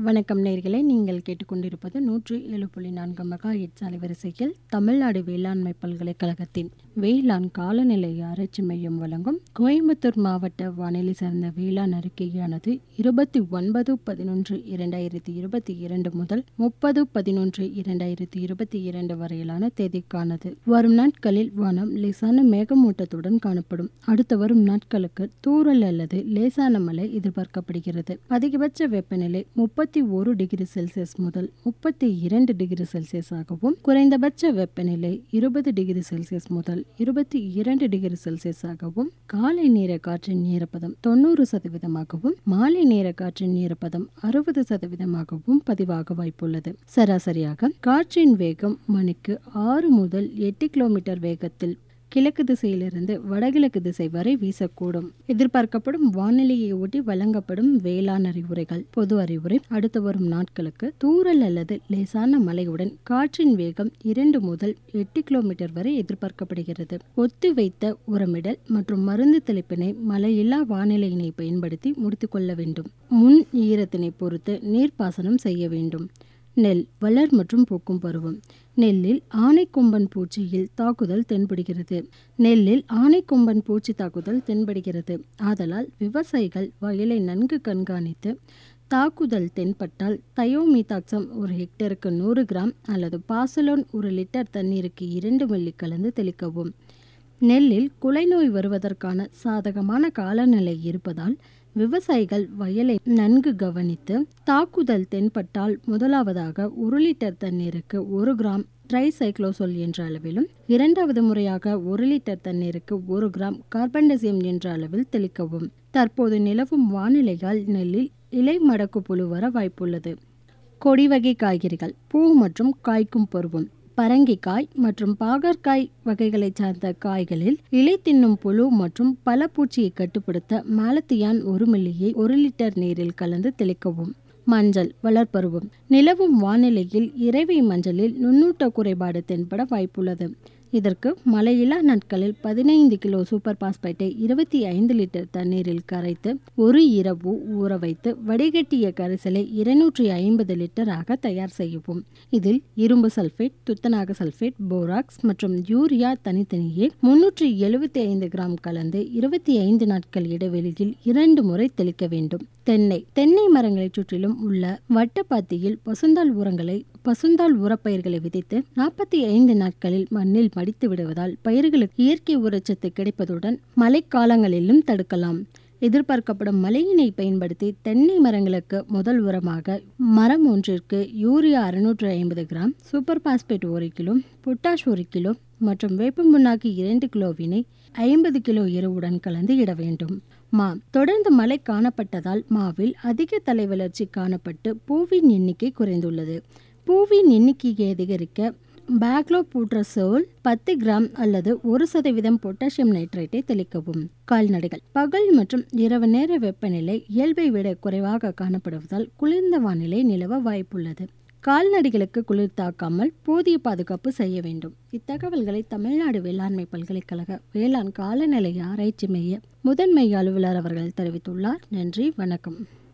வணக்கம் நேர்களே நீங்கள் கேட்டுக்கொண்டிருப்பது நூற்றி ஏழு புள்ளி நான்கு மெகா எட்ஸ் அலைவரிசையில் தமிழ்நாடு வேளாண்மை பல்கலைக்கழகத்தின் வேளாண் காலநிலை ஆராய்ச்சி மையம் வழங்கும் கோயம்புத்தூர் மாவட்ட வானிலை சார்ந்த வேளாண் அறிக்கையானது இருபத்தி ஒன்பது பதினொன்று இரண்டாயிரத்தி இருபத்தி இரண்டு முதல் முப்பது பதினொன்று இரண்டாயிரத்தி இருபத்தி இரண்டு வரையிலான தேதிக்கானது வரும் நாட்களில் வானம் லேசான மேகமூட்டத்துடன் காணப்படும் அடுத்து வரும் நாட்களுக்கு தூறல் அல்லது லேசான மழை எதிர்பார்க்கப்படுகிறது அதிகபட்ச வெப்பநிலை முப்பத்தி ஒரு டிகிரி செல்சியஸ் முதல் முப்பத்தி இரண்டு டிகிரி செல்சியஸ் ஆகவும் குறைந்தபட்ச வெப்பநிலை இருபது டிகிரி செல்சியஸ் முதல் இருபத்தி இரண்டு டிகிரி செல்சியஸ் ஆகவும் காலை நேர காற்றின் ஈரப்பதம் தொண்ணூறு சதவீதமாகவும் மாலை நேர காற்றின் ஈரப்பதம் அறுபது சதவீதமாகவும் பதிவாக வாய்ப்புள்ளது சராசரியாக காற்றின் வேகம் மணிக்கு ஆறு முதல் எட்டு கிலோமீட்டர் வேகத்தில் கிழக்கு திசையிலிருந்து வடகிழக்கு திசை வரை வீசக்கூடும் எதிர்பார்க்கப்படும் வானிலையை ஒட்டி வழங்கப்படும் வேளாண் அறிவுரைகள் பொது அறிவுரை அடுத்து வரும் நாட்களுக்கு தூறல் அல்லது லேசான மழையுடன் காற்றின் வேகம் இரண்டு முதல் எட்டு கிலோமீட்டர் வரை எதிர்பார்க்கப்படுகிறது ஒத்து வைத்த உரமிடல் மற்றும் மருந்து தெளிப்பினை மழையில்லா வானிலையினை பயன்படுத்தி முடித்துக்கொள்ள வேண்டும் முன் ஈரத்தினை பொறுத்து நீர்ப்பாசனம் செய்ய வேண்டும் நெல் வளர் மற்றும் பூக்கும் பருவம் நெல்லில் ஆனைக்கொம்பன் பூச்சியில் தாக்குதல் தென்படுகிறது நெல்லில் ஆனைக்கொம்பன் பூச்சி தாக்குதல் தென்படுகிறது ஆதலால் விவசாயிகள் வயலை நன்கு கண்காணித்து தாக்குதல் தென்பட்டால் தயோமீதாக்சம் ஒரு ஹெக்டருக்கு நூறு கிராம் அல்லது பாசலோன் ஒரு லிட்டர் தண்ணீருக்கு இரண்டு மில்லி கலந்து தெளிக்கவும் நெல்லில் குலைநோய் வருவதற்கான சாதகமான காலநிலை இருப்பதால் விவசாயிகள் வயலை நன்கு கவனித்து தாக்குதல் தென்பட்டால் முதலாவதாக ஒரு லிட்டர் தண்ணீருக்கு ஒரு கிராம் ட்ரைசைக்ளோசோல் என்ற அளவிலும் இரண்டாவது முறையாக ஒரு லிட்டர் தண்ணீருக்கு ஒரு கிராம் கார்பன்டசியம் என்ற அளவில் தெளிக்கவும் தற்போது நிலவும் வானிலையால் நெல்லில் இலை மடக்கு புழு வர வாய்ப்புள்ளது கொடி வகை காய்கறிகள் பூ மற்றும் காய்க்கும் பருவம் பரங்கிக்காய் மற்றும் பாகற்காய் வகைகளைச் சார்ந்த காய்களில் இலை தின்னும் புழு மற்றும் பல பூச்சியை கட்டுப்படுத்த மாலத்தியான் ஒரு மில்லியை ஒரு லிட்டர் நீரில் கலந்து தெளிக்கவும் மஞ்சள் வளர்ப்பருவம் நிலவும் வானிலையில் இறைவை மஞ்சளில் நுண்ணூட்ட குறைபாடு தென்பட வாய்ப்புள்ளது இதற்கு மழையில்லா நாட்களில் பதினைந்து கிலோ சூப்பர் பாஸ்பேட்டை இருபத்தி ஐந்து லிட்டர் தண்ணீரில் கரைத்து ஒரு இரவு ஊற வைத்து வடிகட்டிய கரைசலை இருநூற்றி ஐம்பது லிட்டராக தயார் செய்யவும் இதில் இரும்பு சல்ஃபேட் துத்தநாக சல்ஃபேட் போராக்ஸ் மற்றும் யூரியா தனித்தனியே முன்னூற்றி எழுபத்தி ஐந்து கிராம் கலந்து இருபத்தி ஐந்து நாட்கள் இடைவெளியில் இரண்டு முறை தெளிக்க வேண்டும் தென்னை தென்னை மரங்களை சுற்றிலும் உள்ள வட்டப்பாத்தியில் பசுந்தாள் உரங்களை பசுந்தாள் உரப்பயிர்களை விதைத்து நாற்பத்தி ஐந்து நாட்களில் மண்ணில் மடித்து விடுவதால் பயிர்களுக்கு இயற்கை உரச்சத்து கிடைப்பதுடன் மழைக்காலங்களிலும் தடுக்கலாம் எதிர்பார்க்கப்படும் மழையினை பயன்படுத்தி தென்னை மரங்களுக்கு முதல் உரமாக மரம் ஒன்றிற்கு யூரியா அறுநூற்று ஐம்பது கிராம் சூப்பர் பாஸ்பேட் ஒரு கிலோ பொட்டாஷ் ஒரு கிலோ மற்றும் வேப்பம்புண்ணாக்கு இரண்டு கிலோவினை ஐம்பது கிலோ எருவுடன் கலந்து இட வேண்டும் மா தொடர்ந்து மழை காணப்பட்டதால் மாவில் அதிக தலை வளர்ச்சி காணப்பட்டு பூவின் எண்ணிக்கை குறைந்துள்ளது பூவின் எண்ணிக்கையை அதிகரிக்க பேக்லோபூட்ரசோல் பத்து கிராம் அல்லது ஒரு சதவீதம் பொட்டாசியம் நைட்ரேட்டை தெளிக்கவும் கால்நடைகள் பகல் மற்றும் இரவு நேர வெப்பநிலை இயல்பை விட குறைவாக காணப்படுவதால் குளிர்ந்த வானிலை நிலவ வாய்ப்புள்ளது கால்நடைகளுக்கு குளிர் தாக்காமல் போதிய பாதுகாப்பு செய்ய வேண்டும் இத்தகவல்களை தமிழ்நாடு வேளாண்மை பல்கலைக்கழக வேளாண் காலநிலை ஆராய்ச்சி மைய முதன்மை அலுவலர் அவர்கள் தெரிவித்துள்ளார் நன்றி வணக்கம்